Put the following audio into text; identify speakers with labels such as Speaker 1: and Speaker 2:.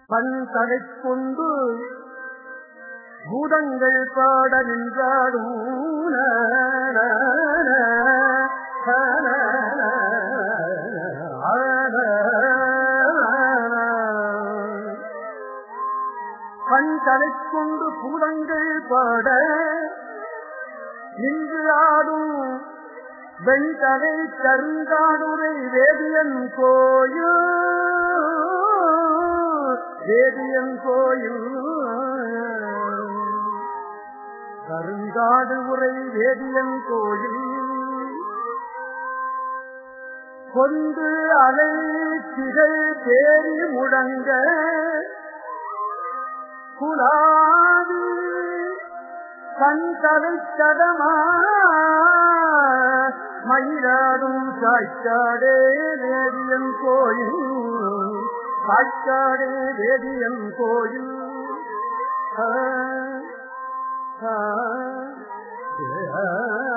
Speaker 1: பன் தலை கொண்டு பூதங்கள் பாட நின்றாடும் பண் தலை கொண்டு பூதங்கள் பாட நின்று ஆடும் வெண்தலை கருங்காடுரை வேதியன் கோயில் வேதியன் கோயில் கருங்காடு உரை வேதியன் கோயில் கொண்டு அலை திகழ் தேறி முழங்க குலாது கண் தலை தடமா மயிலாடும் சாய்க்காடே வேதியன் கோயில் சாய்க்காடே வேதியன் கோயில் ஆ, ஆ, ஆ.